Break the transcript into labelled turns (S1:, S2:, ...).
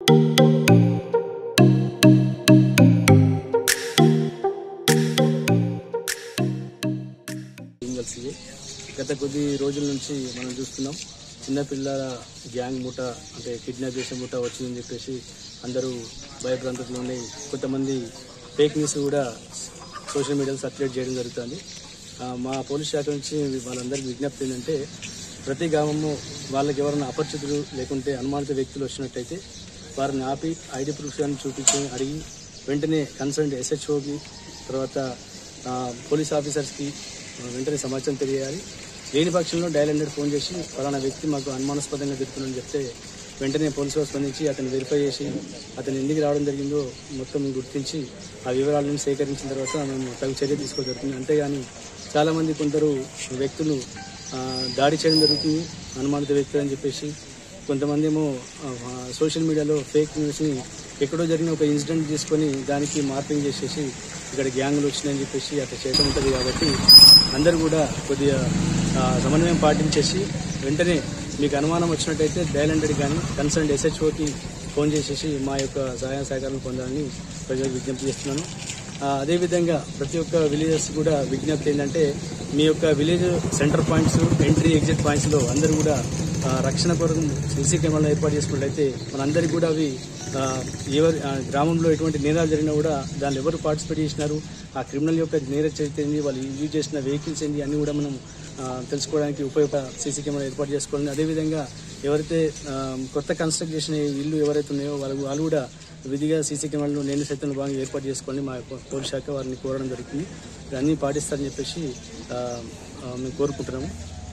S1: కలిసి గత కొద్ది రోజుల నుంచి మనం చూస్తున్నాం చిన్నపిల్లల గ్యాంగ్ ముఠ అంటే కిడ్నాప్ చేసే ముఠ వచ్చిందని చెప్పేసి అందరూ భయభ్రాంతులు ఉన్నాయి కొంతమంది ఫేక్ న్యూస్ కూడా సోషల్ మీడియాలో సర్క్యులేట్ చేయడం జరుగుతుంది ఆ, మా పోలీస్ శాఖ నుంచి వాళ్ళందరికీ విజ్ఞప్తి ఏంటంటే ప్రతి గ్రామము వాళ్ళకి ఎవరైనా అపరిచితులు లేకుంటే అనుమానిత వ్యక్తులు వచ్చినట్టయితే వారిని ఆపి ఐడి ప్రూఫ్ అని చూపించి అడిగి వెంటనే కన్సర్న్ ఎస్హెచ్ఓకి తర్వాత ఆ, పోలీస్ ఆఫీసర్స్కి ఆ, వెంటనే సమాచారం తెలియాలి లేని పక్షంలో డయల్ హండ్రెడ్ ఫోన్ చేసి ఫలానా వ్యక్తి మాకు అనుమానాస్పదంగా తిరుగుతుందని చెప్తే వెంటనే పోలీసు వారు స్పందించి అతను వెరిఫై చేసి అతను ఎందుకు రావడం జరిగిందో మొత్తం గుర్తించి ఆ వివరాలను సేకరించిన తర్వాత మేము తగు చర్య తీసుకోవడం జరుగుతుంది అంతేగాని చాలామంది కొందరు వ్యక్తులు ఆ, దాడి చేయడం జరుగుతుంది అనుమానిత వ్యక్తులు అని చెప్పేసి కొంతమంది ఏమో ఆ, సోషల్ మీడియాలో ఫేక్ న్యూస్ని ఎక్కడో జరిగిన ఒక ఇన్సిడెంట్ తీసుకొని దానికి మార్పింగ్ చేసేసి ఇక్కడ గ్యాంగ్లు వచ్చినాయని చెప్పేసి అట్లా చేయడం ఉంటుంది కాబట్టి అందరూ కూడా కొద్దిగా ఆ, సమన్వయం పాటించేసి వెంటనే మీకు అనుమానం వచ్చినట్టయితే డయల్ హండ్రెడ్ కానీ కన్సర్న్ ఎస్హెచ్ఓకి ఫోన్ చేసేసి మా యొక్క సహాయ సహకారం పొందాలని ప్రజలకు విజ్ఞప్తి చేస్తున్నాను ఆ, అదేవిధంగా ప్రతి ఒక్క విలేజెస్ కూడా విజ్ఞప్తి ఏంటంటే మీ యొక్క village centre points entry exit పాయింట్స్లో అందరూ కూడా ఆ, రక్షణ కొరకు సీసీ కెమెరాలు ఏర్పాటు చేసుకున్నట్లయితే మనందరికీ కూడా అవి ఆ, ఎవరి ఆ, గ్రామంలో ఎటువంటి నేరాలు జరిగినా కూడా దానిలో ఎవరు పార్టిసిపేట్ చేసినారు ఆ క్రిమినల్ యొక్క నేర చరిత్ర ఏంది వాళ్ళు యూజ్ చేసిన వెహికల్స్ ఏంది అన్ని కూడా మనం ఆ, తెలుసుకోవడానికి ఉపయోగ సీసీ కెమెరా ఏర్పాటు చేసుకోవాలని అదేవిధంగా ఎవరైతే ఆ, కొత్త కన్స్ట్రక్ట్ చేసిన ఇల్లు ఎవరైతే ఉన్నాయో వాళ్ళు వాళ్ళు కూడా విధిగా సీసీ కెమెరాలు నేను సైతం భాగంగా ఏర్పాటు చేసుకోండి మా యొక్క పోలీస్ శాఖ వారిని కోరడం జరుగుతుంది ఇవన్నీ పాటిస్తారని చెప్పేసి ఆ, ఆ, మేము కోరుకుంటున్నాము